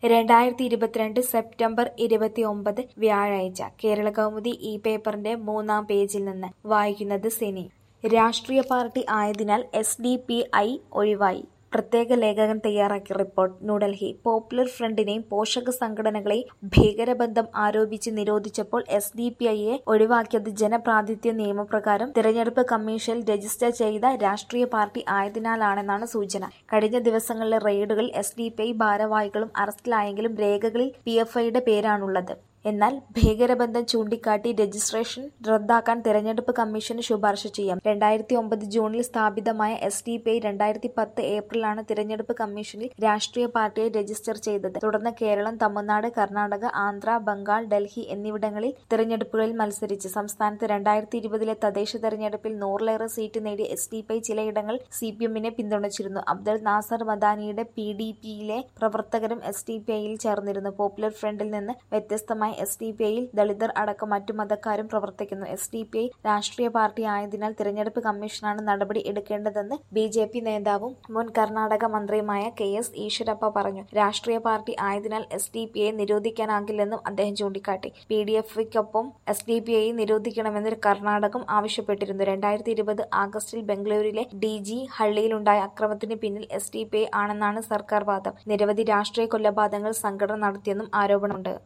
രണ്ടായിരത്തി ഇരുപത്തിരണ്ട് സെപ്റ്റംബർ ഇരുപത്തിയൊമ്പത് വ്യാഴാഴ്ച കേരളകൗമുദി ഈ പേപ്പറിന്റെ മൂന്നാം പേജിൽ നിന്ന് വായിക്കുന്നത് സിനി രാഷ്ട്രീയ പാർട്ടി ആയതിനാൽ എസ് ഡി പി ഐ ഒഴിവായി പ്രത്യേക ലേഖകൻ തയ്യാറാക്കിയ റിപ്പോർട്ട് ന്യൂഡൽഹി പോപ്പുലർ ഫ്രണ്ടിനെയും പോഷക സംഘടനകളെയും ഭീകരബന്ധം ആരോപിച്ച് നിരോധിച്ചപ്പോൾ എസ് ഡി പി ഐയെ ഒഴിവാക്കിയത് ജനപ്രാതിനിധ്യ നിയമപ്രകാരം തിരഞ്ഞെടുപ്പ് കമ്മീഷനിൽ രജിസ്റ്റർ ചെയ്ത രാഷ്ട്രീയ പാർട്ടി ആയതിനാലാണെന്നാണ് സൂചന കഴിഞ്ഞ ദിവസങ്ങളിലെ റെയ്ഡുകളിൽ എസ് ഡി പി ഐ ഭാരവാഹികളും അറസ്റ്റിലായെങ്കിലും രേഖകളിൽ പി എഫ് ഐയുടെ പേരാണുള്ളത് എന്നാൽ ഭീകരബന്ധം ചൂണ്ടിക്കാട്ടി രജിസ്ട്രേഷൻ റദ്ദാക്കാൻ തെരഞ്ഞെടുപ്പ് കമ്മീഷന് ശുപാർശ ചെയ്യാം രണ്ടായിരത്തി ഒമ്പത് ജൂണിൽ സ്ഥാപിതമായ എസ് ഡി പി ഐ രണ്ടായിരത്തി പത്ത് ഏപ്രിലാണ് തിരഞ്ഞെടുപ്പ് കമ്മീഷനിൽ രാഷ്ട്രീയ പാർട്ടിയെ രജിസ്റ്റർ ചെയ്തത് തുടർന്ന് കേരളം തമിഴ്നാട് കർണാടക ആന്ധ്ര ബംഗാൾ ഡൽഹി എന്നിവിടങ്ങളിൽ തിരഞ്ഞെടുപ്പുകളിൽ മത്സരിച്ച് സംസ്ഥാനത്ത് രണ്ടായിരത്തി ഇരുപതിലെ തദ്ദേശ തെരഞ്ഞെടുപ്പിൽ നൂറിലേറെ സീറ്റ് നേടിയ എസ് ഡി പി ഐ ചിലയിടങ്ങൾ സി പി എമ്മിനെ പിന്തുണച്ചിരുന്നു അബ്ദുൾ നാസർ മദാനിയുടെ പി ഡി പിയിലെ പ്രവർത്തകരും എസ് ഡി പി ഐയിൽ ചേർന്നിരുന്നു പോപ്പുലർ ഫ്രണ്ടിൽ നിന്ന് വ്യത്യസ്തമായി എസ് ഡി പി ഐയിൽ ദളിതർ അടക്കം മറ്റു മതക്കാരും പ്രവർത്തിക്കുന്നു എസ് ഡി പി ഐ രാഷ്ട്രീയ പാർട്ടി ആയതിനാൽ തിരഞ്ഞെടുപ്പ് കമ്മീഷനാണ് നടപടി എടുക്കേണ്ടതെന്ന് ബി ജെ പി നേതാവും മുൻ കർണാടക മന്ത്രിയുമായ കെ എസ് ഈശ്വരപ്പ പറഞ്ഞു രാഷ്ട്രീയ പാർട്ടി ആയതിനാൽ എസ് ഡി പി ഐ നിരോധിക്കാനാകില്ലെന്നും അദ്ദേഹം ചൂണ്ടിക്കാട്ടി പി ഡി എഫിക്കൊപ്പം എസ് ഡി പി ഐ നിരോധിക്കണമെന്ന് കർണാടകം ആവശ്യപ്പെട്ടിരുന്നു രണ്ടായിരത്തി ഇരുപത് ആഗസ്റ്റിൽ ബംഗളൂരുവിലെ ഡി ജി ഹള്ളിയിലുണ്ടായ അക്രമത്തിന് പിന്നിൽ എസ് ഡി പി ഐ ആണെന്നാണ് സർക്കാർ വാദം നിരവധി രാഷ്ട്രീയ കൊലപാതകങ്ങൾ സംഘടന നടത്തിയെന്നും ആരോപണമുണ്ട്